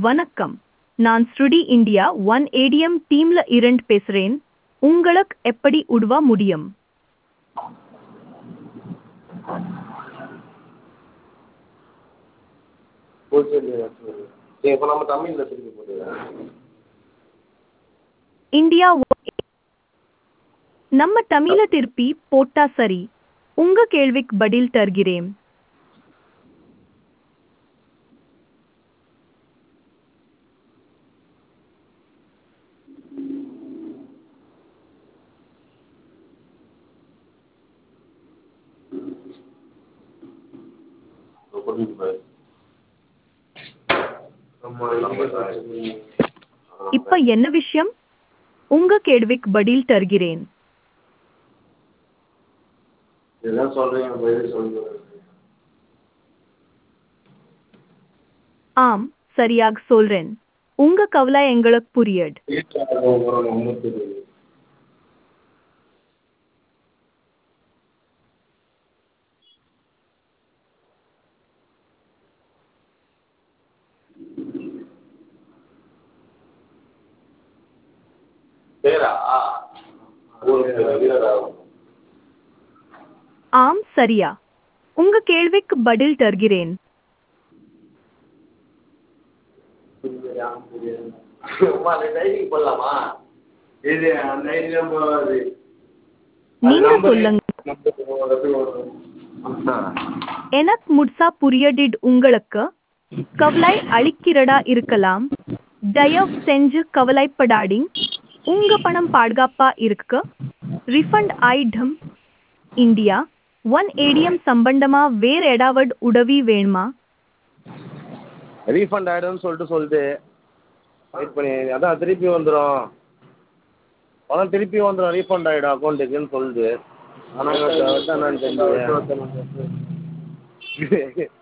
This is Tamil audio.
வணக்கம் நான் ஸ்ருடி இந்தியா ஒன் ஏடிஎம் டீம்ல இருந்து பேசுறேன் உங்களுக்கு எப்படி உதவ முடியும் சரி இப்போ நம்ம தமிழில் திருப்பி போட்டுக்கிறேன் இந்தியா ஒ- நம்ம தமிழ திருப்பி போட்டா சரி உங்க கேள்விக்கு பதில் தருகிறேன் புரிஞ்சு பாரு நம்ம நம்பர் இப்ப என்ன விஷயம் உங்க கேள்விக்கு பதில் தருகிறேன் இதெல்லாம் சொல்கிறீங்க பதில் சொல்லுங்கள் ஆம் சரியாக சொல்றேன் உங்க கவலை எங்களுக்கு புரியுது ஒன்றும் தெரியுது பேரா ஊருக்கு வீரரா ஆம் சரியா உங்க கேள்விக்கு பதில் தருகிறேன் அம்மா அந்த டைரிங் போடலாமா இது அந்த டைரி தான் போகாது நீங்க சொல்லுங்க ஆ எனக்கு முட்சா புரியடிட் உங்களுக்கு கவலை அளிக்கிறதா இருக்கலாம் தயவு செஞ்சு கவலைப்படாதீங்க உங்க பணம் பாதுகாப்பா இருக்கு refund item India One ATM சம்பந்தமா வேற ஏதாவது உதவி வேணுமா ரீஃபண்ட் ஆகிடும்னு சொல்லிட்டு சொல்லுது வெயிட் பண்ணி அதான் திருப்பி வந்துடும் பணம் திருப்பி வந்துடும் ரீஃபண்ட் ஆகிடும் அக்கௌண்ட்டுக்குன்னு சொல்லுது ஆனால் என்னன்னு தெரியல